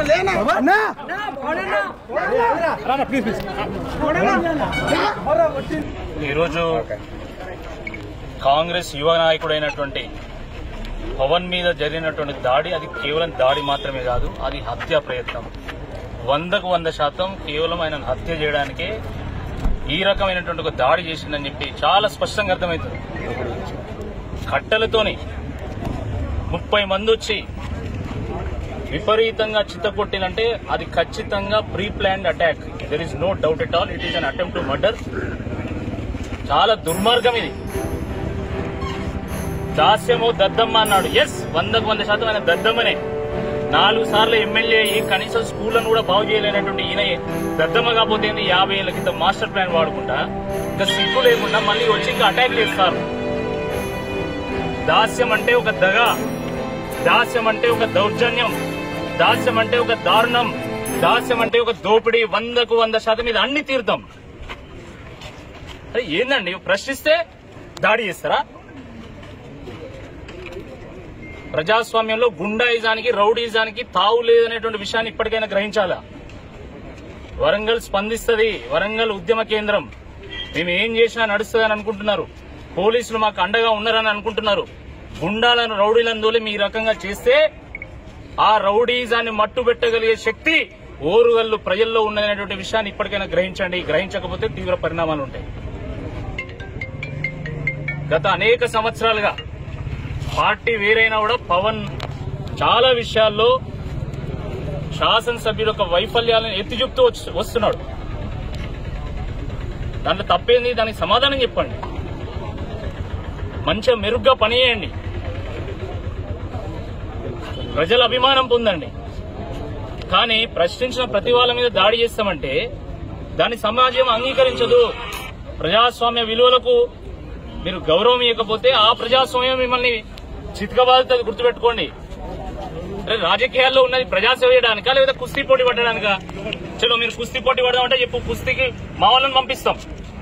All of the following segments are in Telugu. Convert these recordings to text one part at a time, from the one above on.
ఈరోజు కాంగ్రెస్ యువ నాయకుడైనటువంటి పవన్ మీద జరిగినటువంటి దాడి అది కేవలం దాడి మాత్రమే కాదు అది హత్య ప్రయత్నం వందకు వంద శాతం కేవలం ఆయన హత్య చేయడానికే ఈ రకమైనటువంటి ఒక దాడి చేసిందని చెప్పి చాలా స్పష్టంగా అర్థమవుతుంది కట్టెలతోని ముప్పై మంది వచ్చి విపరీతంగా చిత్తకొట్టినంటే అది ఖచ్చితంగా pre planned attack there is no doubt at all it is an attempt to murder చాలా దుర్మార్గం ఇది దాస్యము దద్దమ్మ అన్నాడు ఎస్ వందకు వంద శాతం ఆయన దద్దమ్మనే నాలుగు సార్లు ఎమ్మెల్యే అయ్యి కనీసం స్కూళ్లను కూడా బాగు చేయలేనటువంటి ఈయన దద్దమ్మ కాకపోతే ఏంది యాభై ఏళ్ల క్రితం మాస్టర్ ప్లాన్ వాడుకుంటా ఇంకా సిగ్గు లేకుండా మళ్ళీ వచ్చి ఇంకా అటాక్ చేస్తారు దాస్యం అంటే ఒక దగ దాస్యం అంటే ఒక దౌర్జన్యం దాస్యం అంటే ఒక దారుణం దాస్యం అంటే ఒక దోపిడీ వందకు వంద శాతం ఇది అన్ని తీర్థం అరే ఏందండి ప్రశ్నిస్తే దాడి చేస్తారా ప్రజాస్వామ్యంలో గుండాయిజానికి రౌడీజానికి తావు లేదనేటువంటి విషయాన్ని ఇప్పటికైనా గ్రహించాలా వరంగల్ స్పందిస్తుంది వరంగల్ ఉద్యమ కేంద్రం మేము ఏం చేసినా నడుస్తుందని అనుకుంటున్నారు పోలీసులు మాకు అండగా ఉన్నారని అనుకుంటున్నారు గుండాలను రౌడీలను తోలి మీ రకంగా చేస్తే ఆ రౌడీజాన్ని మట్టు పెట్టగలిగే శక్తి ఓరుగల్లు ప్రజల్లో ఉన్నదనేటువంటి విషయాన్ని ఇప్పటికైనా గ్రహించండి గ్రహించకపోతే తీవ్ర పరిణామాలు ఉంటాయి గత అనేక సంవత్సరాలుగా పార్టీ వేరైనా కూడా పవన్ చాలా విషయాల్లో శాసనసభ్యుల యొక్క వైఫల్యాలను ఎత్తి చూపుతూ వచ్చి- వస్తున్నాడు దాంట్లో తప్పేంది దానికి సమాధానం చెప్పండి మంచిగా మెరుగ్గా పని చేయండి ప్రజల అభిమానం పొందండి కానీ ప్రశ్నించిన ప్రతి వాళ్ళ మీద దాడి చేస్తామంటే దాన్ని సమాజం అంగీకరించదు ప్రజాస్వామ్య విలువలకు మీరు గౌరవం ఇవ్వకపోతే ఆ ప్రజాస్వామ్యం మిమ్మల్ని చితకబాదుతుంది గుర్తుపెట్టుకోండి అరే రాజకీయాల్లో ఉన్నది ప్రజాసేవ చేయడానికా లేదా కుస్తీ పోటీ పట్టడానికా చలో మీరు కుస్తీ పోటీ పడదామంటే చెప్పు కుస్తీకి మా వాళ్ళని పంపిస్తాం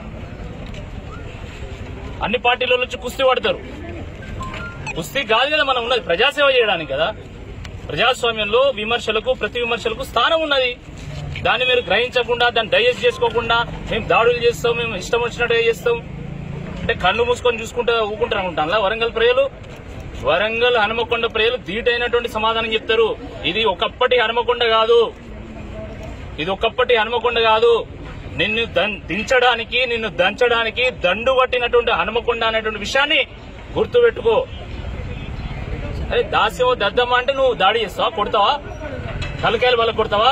అన్ని పార్టీల నుంచి కుస్తీ పడతారు కుస్తీ కాదు కదా మనం ఉన్నది ప్రజాసేవ చేయడానికి కదా ప్రజాస్వామ్యంలో విమర్శలకు ప్రతి విమర్శలకు స్థానం ఉన్నది దాన్ని మీరు గ్రహించకుండా దాన్ని డైజెస్ట్ చేసుకోకుండా మేము దాడులు చేస్తాం మేము ఇష్టం వచ్చినట్టుగా చేస్తాం అంటే కళ్ళు మూసుకొని చూసుకుంటే ఊకుంటారు అనుకుంటాను వరంగల్ ప్రజలు వరంగల్ హనుమకొండ ప్రజలు ధీటైనటువంటి సమాధానం చెప్తారు ఇది ఒకప్పటి హనుమకొండ కాదు ఇది ఒకప్పటి హనుమకొండ కాదు నిన్ను దం- దించడానికి నిన్ను దంచడానికి దండు పట్టినటువంటి హనుమకొండ అనేటువంటి విషయాన్ని గుర్తుపెట్టుకో అరే దాస్యమో దద్దమ్మ అంటే నువ్వు దాడి చేస్తావా కొడతావా తలకాయలు వాళ్ళకి కొడతావా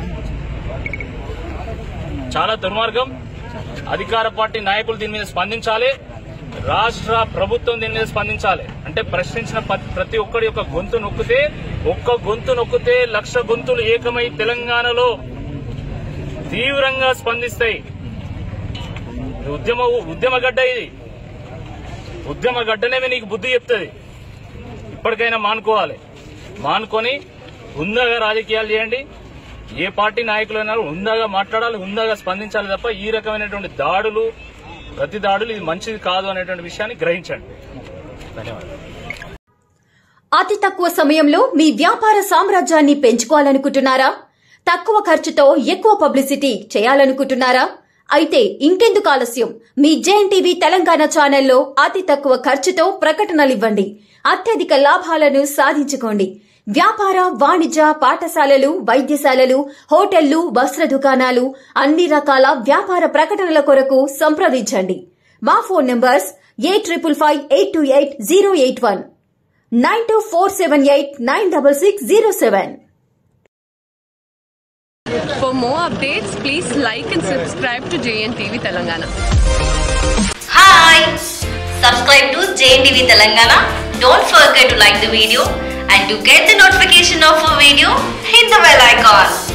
చాలా దుర్మార్గం అధికార పార్టీ నాయకులు దీని మీద స్పందించాలి రాష్ట్ర ప్రభుత్వం దీని మీద స్పందించాలి అంటే ప్రశ్నించిన ప- ప్రతి ఒక్కరి యొక్క గొంతు నొక్కితే ఒక్క గొంతు నొక్కితే లక్ష గొంతులు ఏకమై తెలంగాణలో తీవ్రంగా స్పందిస్తాయి ఇది ఉద్యమ ఉద్యమ గడ్డ ఇది ఉద్యమ గడ్డనే నీకు బుద్ధి చెప్తుంది ఇప్పటికైనా మానుకోవాలి మానుకొని హుందాగా రాజకీయాలు చేయండి ఏ పార్టీ నాయకులు అయినా హుందాగా మాట్లాడాలి హుందాగా స్పందించాలి తప్ప ఈ రకమైనటువంటి దాడులు ప్రతి దాడులు ఇది మంచిది కాదు అనేటువంటి విషయాన్ని గ్రహించండి ధన్యవాదాలు అతి తక్కువ సమయంలో మీ వ్యాపార సామ్రాజ్యాన్ని పెంచుకోవాలనుకుంటున్నారా తక్కువ ఖర్చుతో ఎక్కువ పబ్లిసిటీ చేయాలనుకుంటున్నారా అయితే ఇంకెందుకు ఆలస్యం మీ జేఎన్ టీవీ తెలంగాణ ఛానల్లో అతి తక్కువ ఖర్చుతో ప్రకటనలివ్వండి అత్యధిక లాభాలను సాధించుకోండి వ్యాపార వాణిజ్య పాఠశాలలు వైద్యశాలలు హోటళ్లు వస్త్ర దుకాణాలు అన్ని రకాల వ్యాపార ప్రకటనల కొరకు సంప్రదించండి మా phone numbers eight triple five eight two eight zero eight one nine two four seven eight nine double six zero seven For more updates, please like and subscribe to JNTV Telangana. Hi! Subscribe to JNTV Telangana. Don't forget to like the video and to get the notification of a video, hit the bell icon.